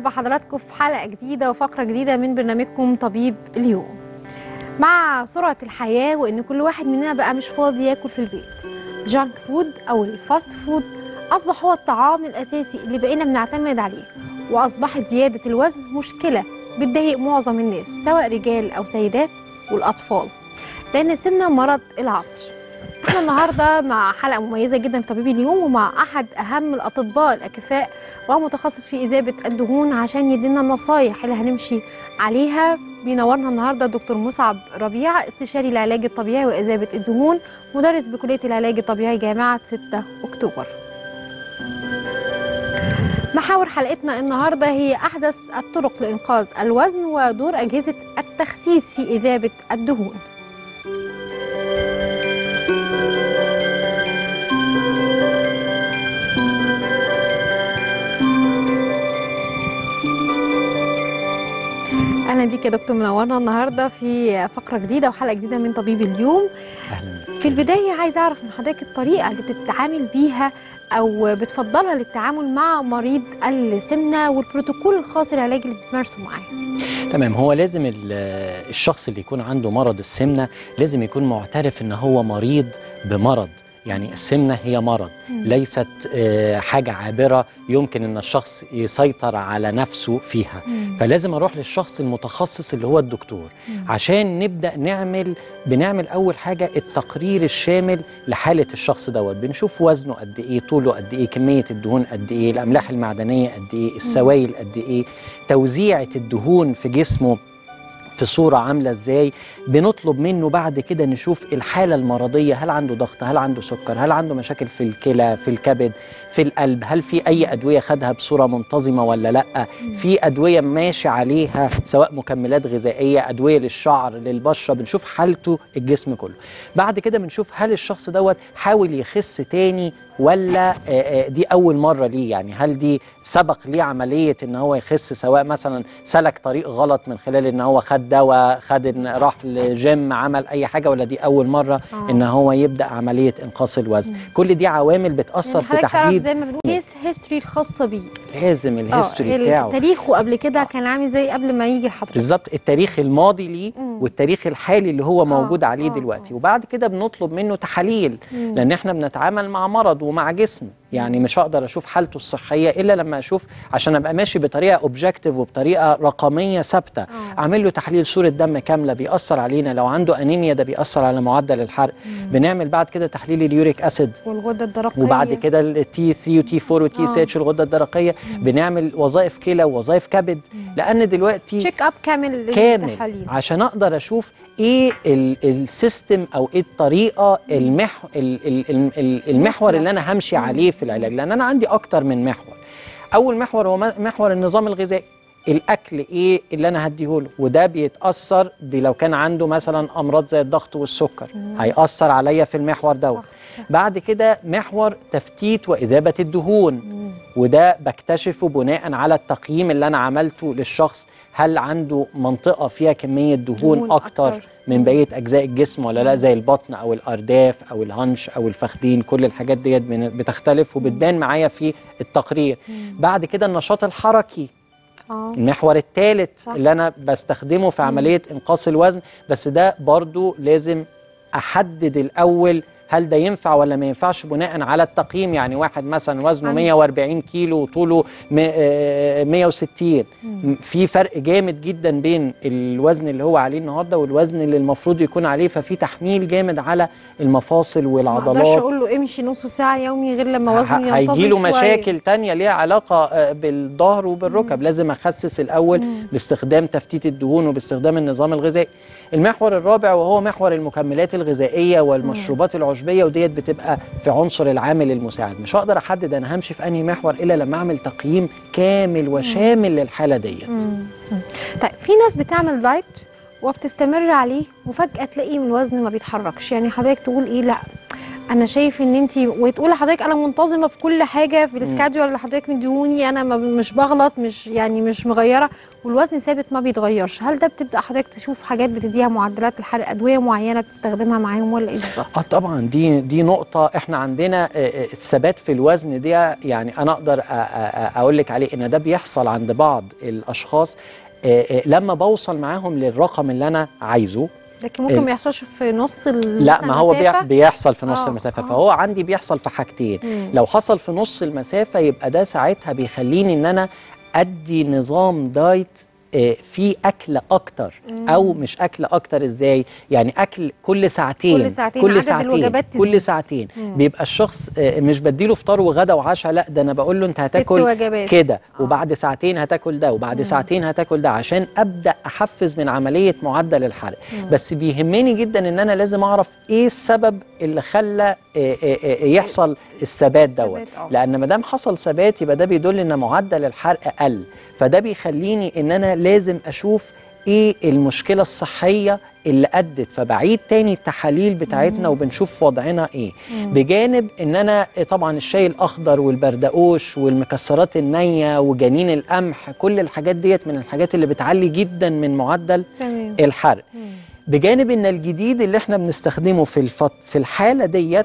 بحضراتكم في حلقة جديدة وفقرة جديدة من برنامجكم طبيب اليوم مع سرعة الحياة وإن كل واحد مننا بقى مش فاضي ياكل في البيت جانك فود أو الفاست فود أصبح هو الطعام الأساسي اللي بقينا بنعتمد عليه وأصبحت زيادة الوزن مشكلة بتضايق معظم الناس سواء رجال أو سيدات والأطفال لأن السمنة مرض العصر احنا النهارده مع حلقه مميزه جدا في طبيب اليوم ومع احد اهم الاطباء الاكفاء ومتخصص في اذابه الدهون عشان يدينا النصايح اللي هنمشي عليها بينورنا النهارده دكتور مصعب ربيع استشاري العلاج الطبيعي واذابه الدهون مدرس بكليه العلاج الطبيعي جامعه 6 اكتوبر محاور حلقتنا النهارده هي احدث الطرق لانقاذ الوزن ودور اجهزه التخسيس في اذابه الدهون اهلا بيك يا دكتور منورنا النهارده في فقره جديده وحلقه جديده من طبيب اليوم اهلا بك في البدايه عايزه اعرف من حضرتك الطريقه اللي بتتعامل بيها او بتفضلها للتعامل مع مريض السمنه والبروتوكول الخاص للعلاج اللي بتمارسه معاه تمام هو لازم ال- الشخص اللي يكون عنده مرض السمنه لازم يكون معترف ان هو مريض بمرض يعني السمنه هي مرض مم. ليست آه، حاجه عابره يمكن ان الشخص يسيطر على نفسه فيها مم. فلازم اروح للشخص المتخصص اللي هو الدكتور مم. عشان نبدا نعمل بنعمل اول حاجه التقرير الشامل لحاله الشخص دوت بنشوف وزنه قد ايه طوله قد ايه كميه الدهون قد ايه الاملاح المعدنيه قد ايه السوائل قد ايه توزيعه الدهون في جسمه في صورة عاملة ازاي بنطلب منه بعد كده نشوف الحالة المرضية هل عنده ضغط هل عنده سكر هل عنده مشاكل في الكلى في الكبد في القلب هل في اي ادوية خدها بصورة منتظمة ولا لا مم. في ادويه ماشي عليها سواء مكملات غذائيه ادويه للشعر للبشره بنشوف حالته الجسم كله بعد كده بنشوف هل الشخص دوت حاول يخس تاني ولا آه، آه، دي اول مره ليه يعني هل دي سبق ليه عمليه ان هو يخس سواء مثلا سلك طريق غلط من خلال ان هو خد دواء خد إن راح لجيم عمل اي حاجه ولا دي اول مره آه. ان هو يبدا عمليه انقاص الوزن مم. كل دي عوامل بتاثر يعني في حضرتك تعرف تحديد زي ما بنقول كيس هيستوري الخاصه بيه لازم الهيستوري بتاعه تاريخه قبل كده كان عامل زي قبل ما يجي لحضرتك بالظبط التاريخ الماضي ليه مم. والتاريخ الحالي اللي هو موجود آه، عليه آه، دلوقتي آه. وبعد كده بنطلب منه تحاليل مم. لان احنا بنتعامل مع مرض ومع جسم يعني مم. مش هقدر اشوف حالته الصحيه الا لما اشوف عشان ابقى ماشي بطريقه اوبجكتيف وبطريقه رقميه ثابته آه. اعمل له تحليل صوره دم كامله بيأثر علينا لو عنده انيميا ده بيأثر على معدل الحرق مم. بنعمل بعد كده تحليل اليوريك اسيد والغده الدرقيه وبعد كده التي 3 وتي 4 وتي آه. سي اتش الغده الدرقيه مم. بنعمل وظائف كلى ووظائف كبد مم. لان دلوقتي تشيك اب كامل كامل للتحاليل عشان اقدر اشوف ايه ال- السيستم او ايه الطريقه المح ال- ال- ال- ال- المحور مثلا. اللي انا همشي مم. عليه في العلاج لان انا عندي اكتر من محور اول محور هو م- محور النظام الغذائي الاكل ايه اللي انا هديهوله وده بيتاثر ب- لو كان عنده مثلا امراض زي الضغط والسكر مم. هياثر عليا في المحور دوت صح، صح. بعد كده محور تفتيت واذابه الدهون مم. وده بكتشفه بناء على التقييم اللي انا عملته للشخص هل عنده منطقه فيها كميه دهون, دهون اكتر, أكتر. من مم. بقيه اجزاء الجسم ولا لا مم. زي البطن او الارداف او الهنش او الفخذين كل الحاجات ديت بن- بتختلف وبتبان معايا في التقرير مم. بعد كده النشاط الحركي اه المحور الثالث صح. اللي انا بستخدمه في مم. عمليه انقاص الوزن بس ده برضو لازم احدد الاول هل ده ينفع ولا ما ينفعش بناء على التقييم يعني واحد مثلا وزنه عندي. 140 كيلو وطوله م- آه، 160 مم. في فرق جامد جدا بين الوزن اللي هو عليه النهارده والوزن اللي المفروض يكون عليه ففي تحميل جامد على المفاصل ما اقدرش والعضلات اقول له امشي نص ساعه يومي غير لما وزنه ينتظم هيجي له شوية. مشاكل تانية ليها علاقة آه، بالظهر وبالركب مم. لازم أخسس الأول مم. باستخدام تفتيت الدهون وباستخدام النظام الغذائي المحور الرابع وهو محور المكملات الغذائية والمشروبات العشبية وديت بتبقى في عنصر العامل المساعد مش هقدر أحدد أنا همشي في أنهي محور إلا لما أعمل تقييم كامل وشامل للحالة ديت مم. مم. طيب في ناس بتعمل دايت وبتستمر عليه وفجأة تلاقي من الوزن ما بيتحركش يعني حضرتك تقول ايه لا انا شايف ان انت وتقول لحضرتك انا منتظمه في كل حاجه في السكادجول اللي حضرتك مديوني انا ما مش بغلط مش يعني مش مغيره والوزن ثابت ما بيتغيرش هل ده بتبدا حضرتك تشوف حاجات بتديها معدلات الحرق ادويه معينه بتستخدمها معاهم ولا ايه بالظبط اه طبعا دي دي نقطة احنا عندنا آه، آه، الثبات في الوزن دي يعني انا اقدر أ- أ- أ- اقول لك عليه ان ده بيحصل عند بعض الاشخاص آه، آه، لما بوصل معاهم للرقم اللي انا عايزه لكن ممكن ال- ما يحصلش في نص ال- لا ما هو بيح- المسافة؟ بيحصل في نص آه، المسافة آه. فهو عندي بيحصل في حاجتين مم. لو حصل في نص المسافة يبقى ده ساعتها بيخليني ان انا ادي نظام دايت آه، فيه اكل اكتر مم. او مش اكل اكتر ازاي يعني اكل كل ساعتين كل ساعتين، كل عدد ساعتين الوجبات تزيد. كل ساعتين مم. بيبقى الشخص آه، مش بديله فطار وغدا وعشاء لا ده انا بقول له انت ست هتاكل وجبات كده آه. وبعد ساعتين هتاكل ده وبعد مم. ساعتين هتاكل ده عشان ابدا احفز من عمليه معدل الحرق مم. بس بيهمني جدا ان انا لازم اعرف ايه السبب اللي خلى آه، آه، آه، يحصل الثبات دوت ثبات، آه. لان ما دام حصل ثبات يبقى ده بيدل ان معدل الحرق قل فده بيخليني ان انا لازم اشوف ايه المشكله الصحيه اللي ادت فبعيد تاني التحاليل بتاعتنا مم. وبنشوف وضعنا ايه مم. بجانب ان انا طبعا الشاي الاخضر والبردقوش والمكسرات النيه وجنين القمح كل الحاجات ديت من الحاجات اللي بتعلي جدا من معدل تمام الحرق مم. بجانب ان الجديد اللي احنا بنستخدمه في الفت... في الحاله ديت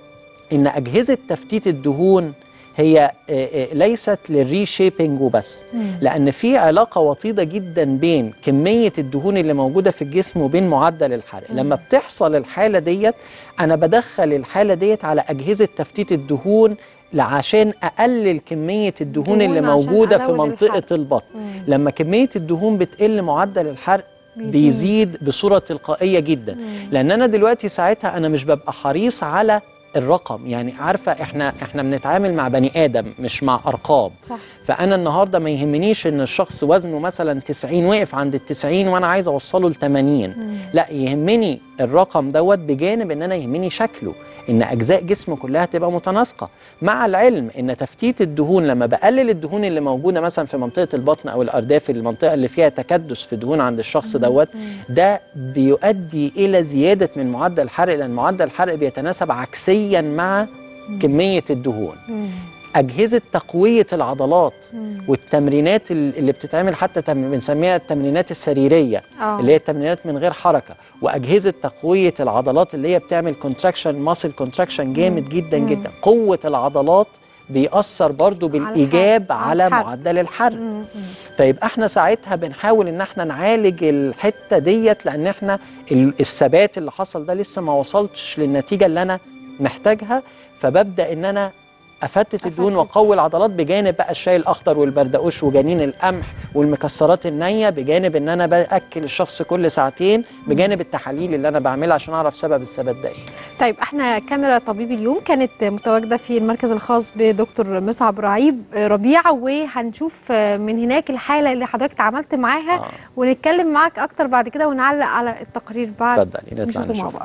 ان اجهزه تفتيت الدهون هي آه، آه، ليست للريشيبنج وبس مم. لان في علاقه وطيده جدا بين كميه الدهون اللي موجوده في الجسم وبين معدل الحرق مم. لما بتحصل الحاله ديت انا بدخل الحاله ديت على اجهزه تفتيت الدهون عشان اقلل كميه الدهون دهون اللي عشان موجوده في أزود منطقه الحرق. البطن مم. لما كميه الدهون بتقل معدل الحرق بيزيد بصوره تلقائيه جدا مم. لان انا دلوقتي ساعتها انا مش ببقى حريص على الرقم يعني عارفه احنا احنا بنتعامل مع بني ادم مش مع ارقام صح فانا النهارده ما يهمنيش ان الشخص وزنه مثلا 90 وقف عند ال 90 وانا عايز اوصله ل 80 مم. لا يهمني الرقم دوت بجانب ان انا يهمني شكله ان اجزاء جسمه كلها تبقى متناسقه مع العلم ان تفتيت الدهون لما بقلل الدهون اللي موجوده مثلا في منطقه البطن او الارداف المنطقه اللي فيها تكدس في دهون عند الشخص دوت مم. ده بيؤدي الى زياده من معدل الحرق لان معدل الحرق بيتناسب عكسيا مع مم. كميه الدهون مم. اجهزه تقويه العضلات مم. والتمرينات ال- اللي بتتعمل حتى تم- بنسميها التمرينات السريريه آه. اللي هي التمرينات من غير حركه واجهزه تقويه العضلات اللي هي بتعمل كونتراكشن ماسل كونتراكشن جامد مم. جدا مم. جدا قوه العضلات بيأثر برضو على بالإيجاب الحرق. على, على الحرق. معدل الحرق مم. مم. فيبقى احنا ساعتها بنحاول ان احنا نعالج الحته ديت لان احنا ال- الثبات اللي حصل ده لسه ما وصلتش للنتيجه اللي انا محتاجها فببدا ان انا افتت الدهون أفتت. واقوي العضلات بجانب بقى الشاي الاخضر والبردقوش وجنين القمح والمكسرات النيه بجانب ان انا باكل الشخص كل ساعتين بجانب التحاليل اللي انا بعملها عشان اعرف سبب الثبات ده ايه طيب احنا كاميرا طبيب اليوم كانت متواجده في المركز الخاص بدكتور مصعب رعيب ربيع وهنشوف من هناك الحاله اللي حضرتك اتعاملت معاها آه. ونتكلم معاك اكتر بعد كده ونعلق على التقرير بعد اتفضلي نطلع نشوفه مع نشوف بعض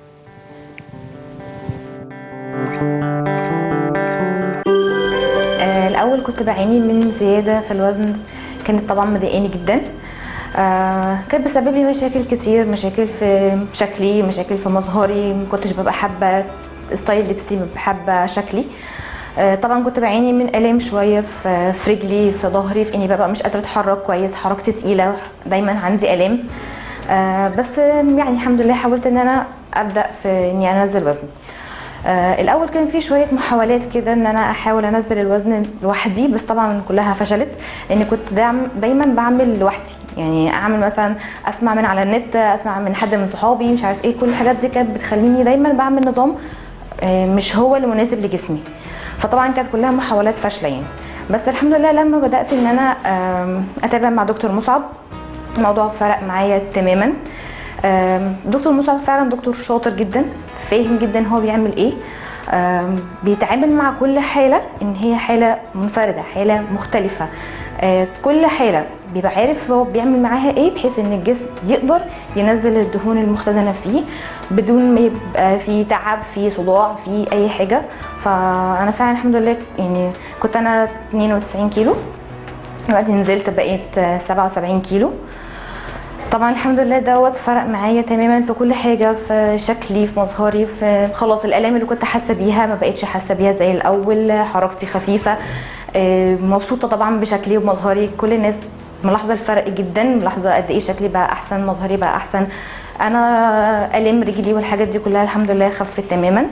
آه، الاول كنت بعاني من زياده في الوزن كانت طبعا مضايقاني جدا آه، كانت بسبب لي مشاكل كتير مشاكل في شكلي مشاكل في مظهري ما كنتش ببقى حابه ستايل لبسي ببقى حابه شكلي آه، طبعا كنت بعاني من الام شويه في في رجلي في ظهري في اني ببقى مش قادره اتحرك كويس حركتي تقيله دايما عندي الام آه، بس يعني الحمد لله حاولت ان انا ابدا في اني انزل وزن آه الاول كان في شويه محاولات كده ان انا احاول انزل الوزن لوحدي بس طبعا كلها فشلت لان كنت دايما دايما بعمل لوحدي يعني اعمل مثلا اسمع من على النت اسمع من حد من صحابي مش عارف ايه كل الحاجات دي كانت بتخليني دايما بعمل نظام آه مش هو اللي مناسب لجسمي فطبعا كانت كلها محاولات فاشله يعني بس الحمد لله لما بدات ان انا آم، اتابع مع دكتور مصعب الموضوع فرق معايا تماما آم، دكتور مصعب فعلا دكتور شاطر جدا فاهم جدا هو بيعمل ايه آم، بيتعامل مع كل حالة ان هي حالة منفردة حالة مختلفة آه، كل حالة بيبقى عارف هو بيعمل معاها ايه بحيث ان الجسم يقدر ينزل الدهون المختزنة فيه بدون ما يبقى في تعب في صداع في اي حاجة فانا فعلا الحمد لله يعني كنت انا 92 كيلو دلوقتي نزلت بقيت آه، 77 كيلو طبعا الحمد لله دوت فرق معايا تماما في كل حاجه في شكلي في مظهري في خلاص الالام اللي كنت حاسه بيها ما بقتش حاسه بيها زي الاول حركتي خفيفه آه، مبسوطه طبعا بشكلي ومظهري كل الناس ملاحظه الفرق جدا ملاحظه قد ايه شكلي بقى احسن مظهري بقى احسن انا الام رجلي والحاجات دي كلها الحمد لله خفت تماما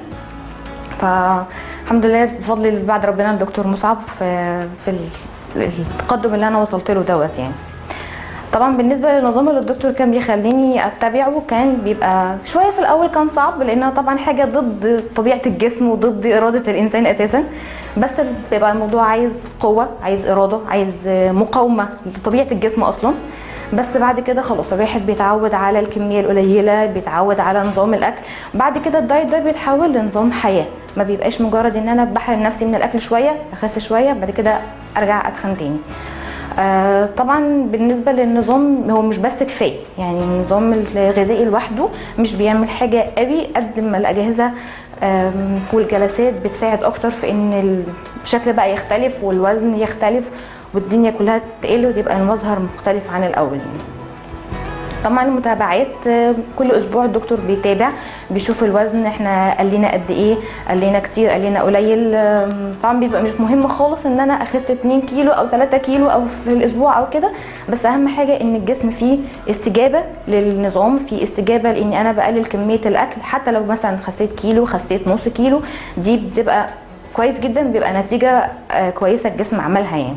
فالحمد لله بفضل بعد ربنا الدكتور مصعب في في ال- التقدم اللي انا وصلت له دوت يعني طبعا بالنسبه للنظام اللي الدكتور كان بيخليني اتبعه كان بيبقى شويه في الاول كان صعب لانها طبعا حاجه ضد طبيعه الجسم وضد اراده الانسان اساسا بس بيبقى الموضوع عايز قوه عايز اراده عايز مقاومه لطبيعه الجسم اصلا بس بعد كده خلاص الواحد بيتعود على الكميه القليله بيتعود على نظام الاكل بعد كده الدايت ده بيتحول لنظام حياه ما بيبقاش مجرد ان انا بحرم نفسي من الاكل شويه اخس شويه بعد كده ارجع اتخن تاني آه، طبعا بالنسبه للنظام هو مش بس كفايه يعني النظام الغذائي لوحده مش بيعمل حاجه قوي قد ما الاجهزه آم، والجلسات بتساعد اكتر في ان الشكل بقى يختلف والوزن يختلف والدنيا كلها تقل وتبقى المظهر مختلف عن الاول يعني. طبعا المتابعات آه، كل اسبوع الدكتور بيتابع بيشوف الوزن احنا قال لنا قد ايه قال لنا كتير قال لنا قليل آم، طبعا بيبقى مش مهم خالص ان انا اخس 2 كيلو او 3 كيلو او في الاسبوع او كده بس اهم حاجه ان الجسم فيه استجابه للنظام فيه استجابه لاني انا بقلل كميه الاكل حتى لو مثلا خسيت كيلو خسيت نص كيلو دي بتبقى كويس جدا بيبقى نتيجه آه، كويسه الجسم عملها يعني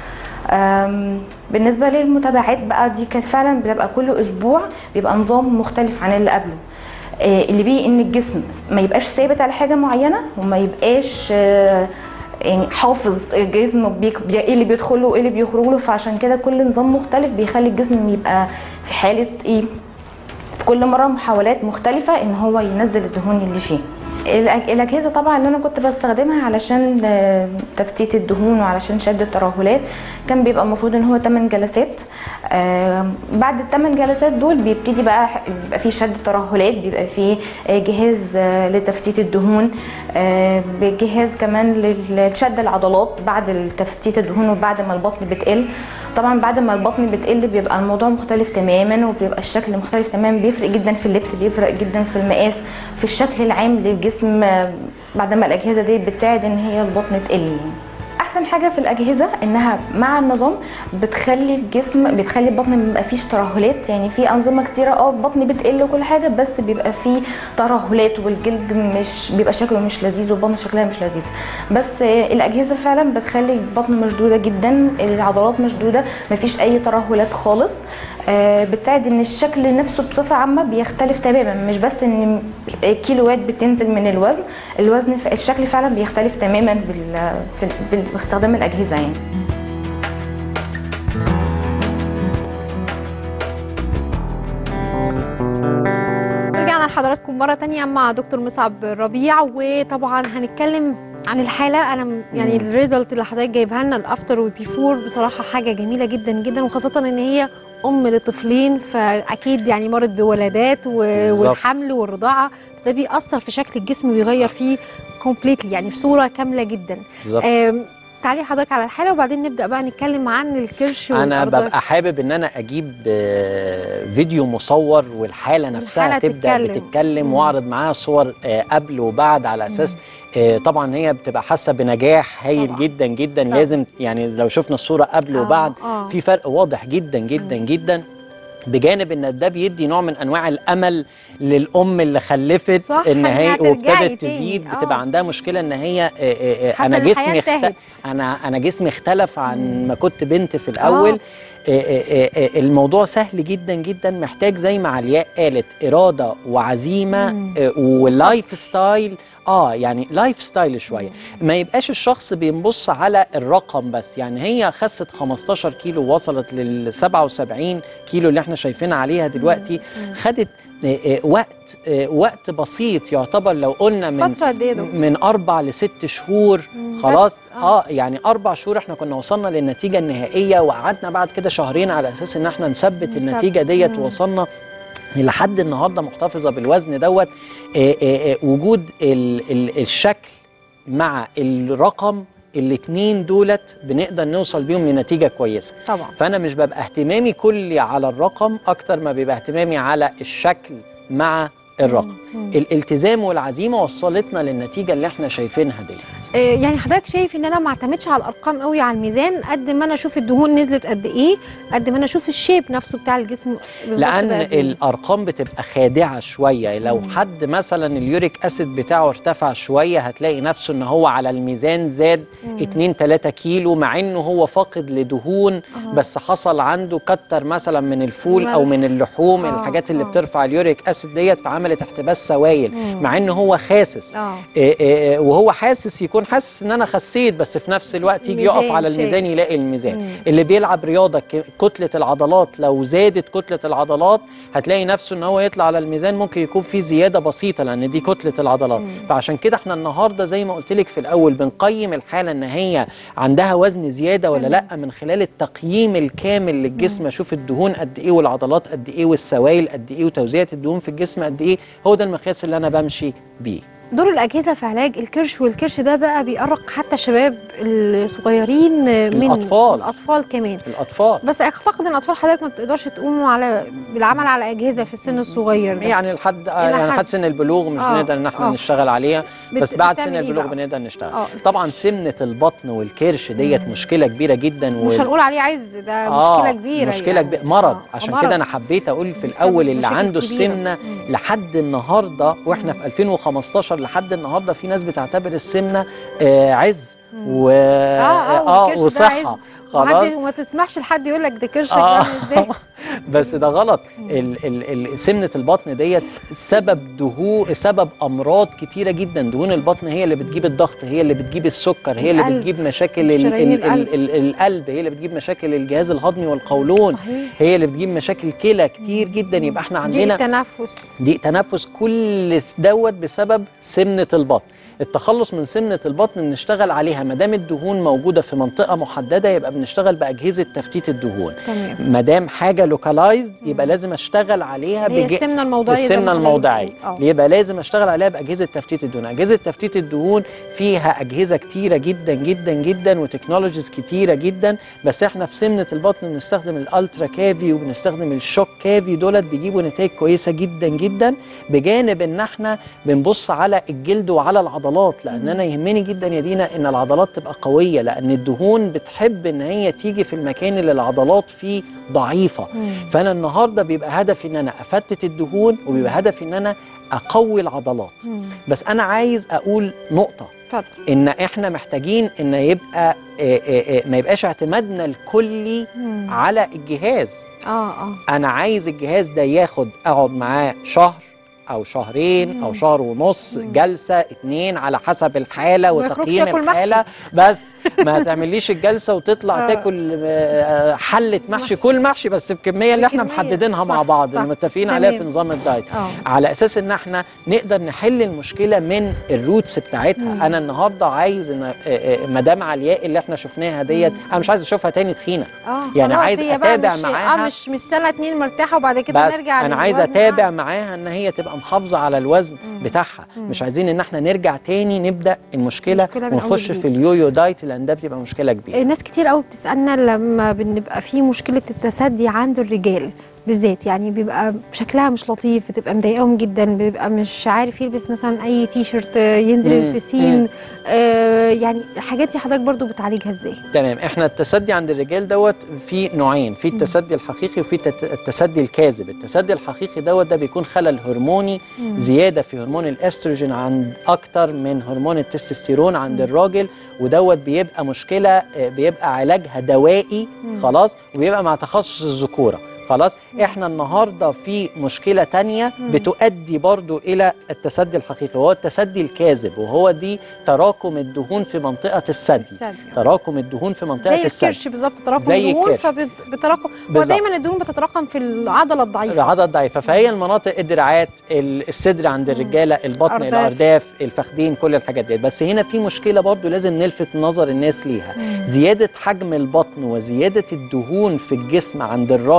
أم، بالنسبه للمتابعات بقى دي كانت فعلا بتبقى كل اسبوع بيبقى نظام مختلف عن اللي قبله آه، اللي بيه ان الجسم ما يبقاش ثابت على حاجه معينه وما يبقاش آه، يعني حافظ الجسم بيك- بي- ايه اللي بيدخل له وايه اللي بيخرج له فعشان كده كل نظام مختلف بيخلي الجسم يبقى في حاله ايه في كل مره محاولات مختلفه ان هو ينزل الدهون اللي فيه الأج- الاجهزه طبعا اللي انا كنت بستخدمها علشان آه، تفتيت الدهون وعلشان شد الترهلات كان بيبقى المفروض ان هو 8 جلسات آه، بعد الثمان جلسات دول بيبتدي بقى ح- بيبقى فيه شد ترهلات بيبقى فيه آه، جهاز آه، لتفتيت الدهون آه، جهاز كمان لل- لشد العضلات بعد تفتيت الدهون وبعد ما البطن بتقل طبعا بعد ما البطن بتقل بيبقى الموضوع مختلف تماما وبيبقى الشكل مختلف تماما بيفرق جدا في اللبس بيفرق جدا في المقاس في الشكل العام للجسم آه، بعد ما الاجهزه دي بتساعد ان هي البطن تقل يعني. احسن حاجه في الاجهزه انها مع النظام بتخلي الجسم بتخلي البطن ما يبقى فيش ترهلات يعني في انظمه كتيره اه البطن بتقل وكل حاجه بس بيبقى فيه ترهلات والجلد مش بيبقى شكله مش لذيذ والبطن شكلها مش لذيذ بس آه، الاجهزه فعلا بتخلي البطن مشدوده جدا العضلات مشدوده مفيش اي ترهلات خالص آه، بتساعد ان الشكل نفسه بصفه عامه بيختلف تماما مش بس ان كيلوات بتنزل من الوزن الوزن الشكل فعلا بيختلف تماما بال... في... بال... باستخدام الاجهزه يعني رجعنا لحضراتكم مرة تانية مع دكتور مصعب ربيع وطبعا هنتكلم عن الحالة أنا م- يعني مم. الريزلت اللي حضرتك جايبها لنا الأفتر والبيفور بصراحة حاجة جميلة جدا جدا وخاصة إن هي أم لطفلين فأكيد يعني مرت بولادات و- بالظبط. والحمل والرضاعة ده بيأثر في شكل الجسم وبيغير فيه كومبليتلي يعني في صورة كاملة جدا بالظبط آم، تعالي حضرتك على الحالة وبعدين نبدأ بقى نتكلم عن الكرش انا والأرضاء. ببقى حابب ان انا اجيب آه، فيديو مصور والحاله نفسها الحالة تبدا تتكلم. بتتكلم مم. واعرض معاها صور آه، قبل وبعد على اساس آه، طبعا هي بتبقى حاسه بنجاح هايل طبعاً. جدا جدا طبعاً. لازم يعني لو شفنا الصوره قبل آه، وبعد آه. في فرق واضح جدا جدا مم. جدا بجانب ان ده بيدي نوع من انواع الامل للام اللي خلفت صح، ان إنها هي ترجعي وابتدت تاني. تزيد آه. بتبقى عندها مشكله ان هي آه، آه، آه، حاسة انا إن الحياة جسمي اخت... انتهت. انا انا جسمي اختلف عن مم. ما كنت بنت في الاول آه. آه، آه، آه، الموضوع سهل جدا جدا محتاج زي ما علياء قالت اراده وعزيمه مم. آه، واللايف ستايل اه يعني لايف ستايل شويه ما يبقاش الشخص بينبص على الرقم بس يعني هي خست 15 كيلو وصلت لل 77 كيلو اللي احنا شايفينها عليها دلوقتي مم. خدت آه، آه، وقت آه، وقت بسيط يعتبر لو قلنا من فترة قد ايه يا دكتور؟ من اربع لست شهور مم. خلاص بس؟ آه. اه يعني اربع شهور احنا كنا وصلنا للنتيجه النهائيه وقعدنا بعد كده شهرين على اساس ان احنا نثبت نثبت. النتيجه ديت مم. ووصلنا لحد النهارده محتفظه بالوزن دوت آه، آه، آه، وجود ال- ال- الشكل مع الرقم الاتنين دولت بنقدر نوصل بيهم لنتيجه كويسه طبعا فانا مش ببقى اهتمامي كلي على الرقم اكتر ما بيبقى اهتمامي على الشكل مع الرقم مم. الالتزام والعزيمه وصلتنا للنتيجه اللي احنا شايفينها دي آه، يعني حضرتك شايف ان انا ما اعتمدش على الارقام قوي على الميزان قد ما انا اشوف الدهون نزلت قد ايه قد ما انا اشوف الشيب نفسه بتاع الجسم بالظبط لان بقى قد إيه. الارقام بتبقى خادعه شويه لو مم. حد مثلا اليوريك اسيد بتاعه ارتفع شويه هتلاقي نفسه ان هو على الميزان زاد مم. 2 3 كيلو مع انه هو فاقد لدهون آه. بس حصل عنده كتر مثلا من الفول او ملح. من اللحوم آه، الحاجات اللي آه. بترفع اليوريك اسيد ديت فعملت احتباس سوائل مم. مع ان هو خاسس اه إيه إيه وهو حاسس يكون حاسس ان انا خسيت بس في نفس الوقت يجي يقف الميزان على شايف. الميزان يلاقي الميزان مم. اللي بيلعب رياضه ك- كتله العضلات لو زادت كتله العضلات هتلاقي نفسه ان هو يطلع على الميزان ممكن يكون في زياده بسيطه لان دي كتله العضلات مم. فعشان كده احنا النهارده زي ما قلت لك في الاول بنقيم الحاله ان هي عندها وزن زياده ولا تمام. لا من خلال التقييم الكامل للجسم اشوف الدهون قد ايه والعضلات قد ايه والسوائل قد ايه وتوزيع الدهون في الجسم قد ايه هو ده المقياس اللي انا بمشي بيه دور الاجهزه في علاج الكرش والكرش ده بقى بيأرق حتى الشباب الصغيرين من الأطفال. الاطفال كمان الاطفال بس اعتقد ان الاطفال حضرتك ما بتقدرش تقوموا على بالعمل على اجهزه في السن الصغير ده يعني لحد يعني حد. لحد سن البلوغ مش آه، بنقدر ان احنا آه. نشتغل عليها بت- بس بعد بتعمل سن إيه البلوغ بقى؟ بنقدر نشتغل اه طبعا سمنه البطن والكرش ديت مم. مشكله كبيره جدا مش هنقول عليه عايز ده آه، مشكله كبيره مشكله يعني. كبيره مرض آه، عشان مرض. كده انا حبيت اقول في بسبب الاول اللي مشاكل عنده كبيرة. السمنه مم. لحد النهارده واحنا مم. في 2015 لحد النهارده في ناس بتعتبر السمنه آه عز مم. و آه، والكرش ده وصحه عز. خلاص وحد- وما تسمحش لحد يقول لك ده كرشك آه. عامل ازاي بس ده غلط مم. ال ال ال سمنه البطن ديت سبب دهون سبب امراض كتيره جدا دهون البطن هي اللي بتجيب الضغط هي اللي بتجيب السكر هي اللي القلب. بتجيب مشاكل ال شرايين ال القلب. ال ال القلب هي اللي بتجيب مشاكل الجهاز الهضمي والقولون صحيح هي اللي بتجيب مشاكل كلى كتير جدا يبقى احنا ضيق عندنا التنفس ضيق تنفس كل دوت بسبب سمنه البطن التخلص من سمنه البطن بنشتغل عليها ما دام الدهون موجوده في منطقه محدده يبقى بنشتغل باجهزه تفتيت الدهون تمام ما دام حاجه لوكالايزد يبقى مم. لازم اشتغل عليها هي بج... السمنه الموضعيه زي ما السمنه حضرتك الموضعيه بتقول. اه يبقى لازم اشتغل عليها باجهزه تفتيت الدهون اجهزه تفتيت الدهون فيها اجهزه كتيره جدا جدا جدا وتكنولوجيز كتيره جدا بس احنا في سمنه البطن بنستخدم الالترا كافي وبنستخدم الشوك كافي دولت بيجيبوا نتائج كويسه جدا جدا بجانب ان احنا بنبص على الجلد وعلى العضلات لان مم. انا يهمني جدا يا دينا ان العضلات تبقى قويه لان الدهون بتحب ان هي تيجي في المكان اللي العضلات فيه ضعيفه مم. فانا النهارده بيبقى هدفي ان انا افتت الدهون وبيبقى هدفي ان انا اقوي العضلات مم. بس انا عايز اقول نقطه اتفضل ان احنا محتاجين ان يبقى آه، آه، آه، ما يبقاش اعتمادنا الكلي مم. على الجهاز اه اه انا عايز الجهاز ده ياخد اقعد معاه شهر او شهرين او مم. شهر ونص مم. جلسه اتنين على حسب الحاله وما يخرجش وتقييم ياكل الحاله بس ما تعمليش الجلسه وتطلع آه. تاكل آه، حله محشي محشي. كل محشي بس بكميه اللي احنا بكمية. محددينها مع صح، بعض صح. اللي متفقين عليها في تمام. نظام الدايت اه على اساس ان احنا نقدر نحل المشكله من الروتس بتاعتها مم. انا النهارده عايز ان آه، آه، مدام علياء اللي احنا شفناها ديت مم. انا مش عايز اشوفها تاني تخينه اه يعني خلاص عايز هي بقى أتابع مش معاها. اه مش مش سنه اتنين مرتاحه وبعد كده بس نرجع انا عايز للوزن اتابع بتاعها. معاها ان هي تبقى محافظه على الوزن مم. بتاعها مم. مش عايزين ان احنا نرجع تاني نبدا المشكله المشكلة من أول ونخش وجديد. في اليويو دايت لان ده بتبقى مشكله كبيره ناس كتير قوي بتسالنا لما بنبقى في مشكله التسدي عند الرجال بالذات يعني بيبقى شكلها مش لطيف بتبقى مضايقاهم جدا بيبقى مش عارف يلبس مثلا اي تي شيرت آه، ينزل مم. البسين آه يعني الحاجات دي حضرتك برضو بتعالجها ازاي تمام احنا التسدي عند الرجال دوت في نوعين في مم. التسدي الحقيقي وفي التت- التسدي الكاذب التسدي الحقيقي دوت ده بيكون خلل هرموني مم. زياده في هرمون الاستروجين عند اكتر من هرمون التستوستيرون عند مم. الراجل ودوت بيبقى مشكله آه، بيبقى علاجها دوائي مم. خلاص وبيبقى مع تخصص الذكوره خلاص مم. احنا النهارده في مشكله تانية مم. بتؤدي برضو الى التسدي الحقيقي وهو التسدي الكاذب وهو دي تراكم الدهون في منطقه الثدي الثدي. تراكم الدهون في منطقه زي الثدي الكرش بالظبط تراكم زي دهون الكرش. فبتراكم هو بالظبط. دايما الدهون بتتراكم في العضله الضعيفه العضله الضعيفه فهي المناطق الدراعات ال- الصدر عند مم. الرجاله البطن الأرداف. الارداف الفخذين كل الحاجات دي بس هنا في مشكله برضو لازم نلفت نظر الناس ليها مم. زيادة حجم البطن وزيادة الدهون في الجسم عند الراجل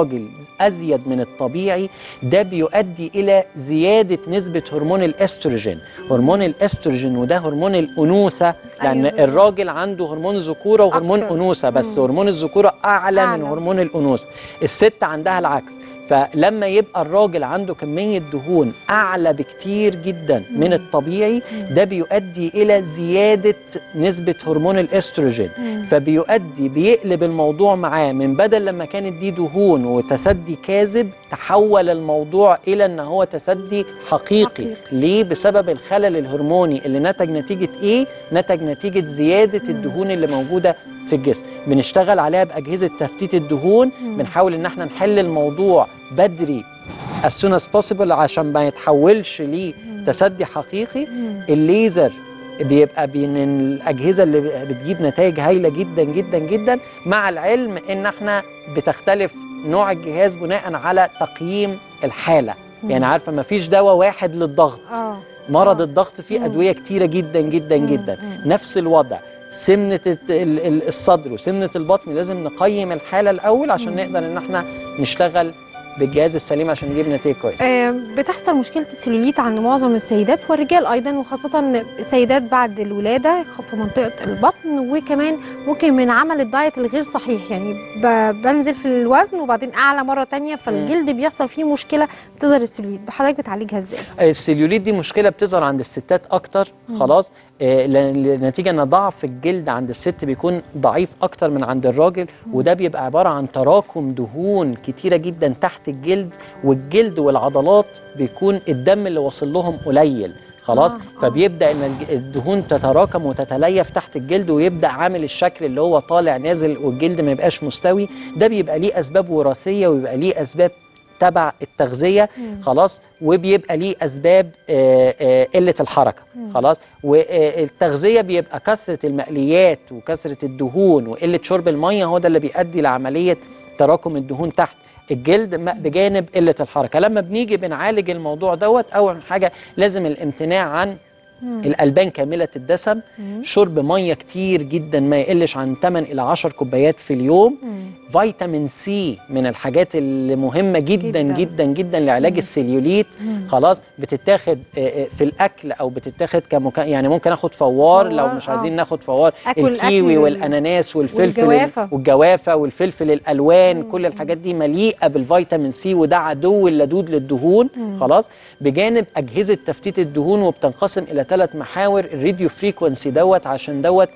ازيد من الطبيعي ده بيؤدي الى زياده نسبه هرمون الاستروجين هرمون الاستروجين وده هرمون الانوثه لان أيوة أيوة بالظبط. الراجل عنده هرمون ذكوره وهرمون أكتر. انوثه بس مم. هرمون الذكوره اعلى, أعلى. من هرمون الانوثه الست عندها العكس فلما يبقى الراجل عنده كميه دهون اعلى بكتير جدا من مم. الطبيعي مم. ده بيؤدي الى زياده نسبه هرمون الاستروجين مم. فبيؤدي بيقلب الموضوع معاه من بدل لما كانت دي دهون وتسدي كاذب تحول الموضوع الى ان هو تسدي حقيقي, حقيقي. ليه بسبب الخلل الهرموني اللي نتج نتيجه ايه نتج نتيجه زياده مم. الدهون اللي موجوده في الجسم بنشتغل عليها باجهزه تفتيت الدهون مم. بنحاول ان احنا نحل الموضوع بدري as soon as possible عشان ما يتحولش لتسدي حقيقي مم. الليزر بيبقى بين الاجهزه اللي بتجيب نتائج هايله جدا جدا جدا مع العلم ان احنا بتختلف نوع الجهاز بناء على تقييم الحاله مم. يعني عارفه ما فيش دواء واحد للضغط اه مرض آه. الضغط فيه مم. ادويه كتيره جدا جدا مم. جدا مم. نفس الوضع سمنه الت- ال- ال- الصدر وسمنه البطن لازم نقيم الحاله الاول عشان مم. نقدر ان احنا نشتغل بالجهاز السليم عشان نجيب نتائج كويسه آه، بتحصل مشكلة السيلوليت عند معظم السيدات والرجال أيضا وخاصة السيدات بعد الولادة في منطقة البطن وكمان ممكن من عمل الدايت الغير صحيح يعني ب- بنزل في الوزن وبعدين أعلى مرة تانية فالجلد بيحصل فيه مشكلة بتظهر السيلوليت حضرتك بتعالجها ازاي؟ السليوليت دي مشكله بتظهر عند الستات اكتر مم. خلاص آه، ل- نتيجه ان ضعف الجلد عند الست بيكون ضعيف اكتر من عند الراجل مم. وده بيبقى عباره عن تراكم دهون كتيره جدا تحت الجلد والجلد والعضلات بيكون الدم اللي واصل لهم قليل خلاص آه، آه. فبيبدا ان الج- الدهون تتراكم وتتليف تحت الجلد ويبدا عامل الشكل اللي هو طالع نازل والجلد ما يبقاش مستوي ده بيبقى ليه اسباب وراثيه ويبقى ليه اسباب تبع التغذيه مم. خلاص وبيبقى ليه اسباب آه، آه، قله الحركه مم. خلاص والتغذيه بيبقى كثره المقليات وكثره الدهون وقله شرب الميه هو ده اللي بيؤدي لعمليه تراكم الدهون تحت الجلد م- بجانب قله الحركه لما بنيجي بنعالج الموضوع دوت اول حاجه لازم الامتناع عن مم. الالبان كامله الدسم مم. شرب ميه كتير جدا ما يقلش عن 8 الى 10 كوبايات في اليوم مم. فيتامين سي من الحاجات اللي مهمه جدا جداً. جدا جدا, جدا لعلاج مم. السليوليت مم. خلاص بتتاخد آه، آه، في الاكل او بتتاخد كمكان يعني ممكن اخد فوار لو فوار، مش آه. عايزين ناخد فوار آكل الكيوي أكل والاناناس والفلفل والجوافة. والجوافه والفلفل الالوان مم. كل الحاجات دي مليئه بالفيتامين سي وده عدو اللدود للدهون مم. خلاص بجانب اجهزه تفتيت الدهون وبتنقسم الى ثلاث محاور الراديو فريكونسي دوت عشان دوت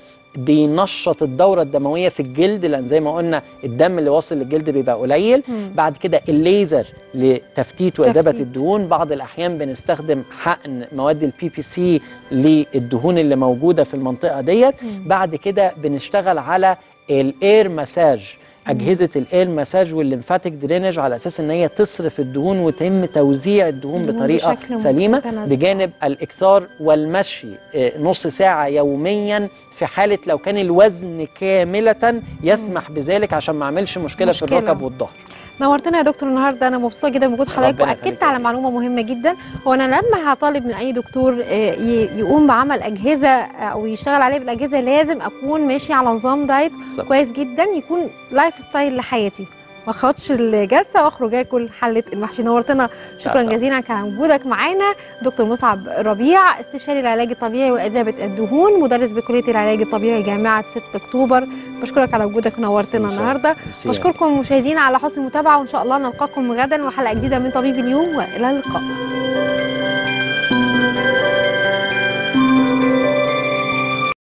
بينشط الدوره الدمويه في الجلد لان زي ما قلنا الدم اللي واصل للجلد بيبقى قليل مم. بعد كده الليزر لتفتيت وإذابة تفتيت. الدهون بعض الأحيان بنستخدم حقن مواد البي بي سي للدهون اللي موجودة في المنطقة ديت مم. بعد كده بنشتغل على الاير مساج أجهزة الاير مساج والليمفاتيك درينج على أساس إن هي تصرف الدهون ويتم توزيع الدهون الدهون بطريقة بشكل سليمة متناسق. بجانب الإكثار والمشي آه، نص ساعة يوميا في حالة لو كان الوزن كاملة يسمح بذلك عشان ما اعملش مشكلة, في مشكلة. الركب والظهر نورتنا يا دكتور النهارده انا مبسوطه جدا بوجود حضرتك ربنا واكدت يخليك. على معلومه مهمه جدا هو انا لما هطالب من اي دكتور آه، ي- يقوم بعمل اجهزه آه، او يشتغل عليه بالاجهزه لازم اكون ماشي على نظام دايت بالظبط. كويس جدا يكون لايف ستايل لحياتي ما اخدش الجلسه واخرج اكل حله المحشي نورتنا شكرا طبعا. جزيلا على وجودك معانا دكتور مصعب ربيع استشاري العلاج الطبيعي واذابه الدهون مدرس بكليه العلاج الطبيعي جامعه 6 اكتوبر بشكرك على وجودك ونورتنا إن شاء الله. النهارده ميرسي. بشكركم مشاهدينا على حسن المتابعة وإن شاء الله نلقاكم غدا وحلقة جديدة من طبيب اليوم وإلى اللقاء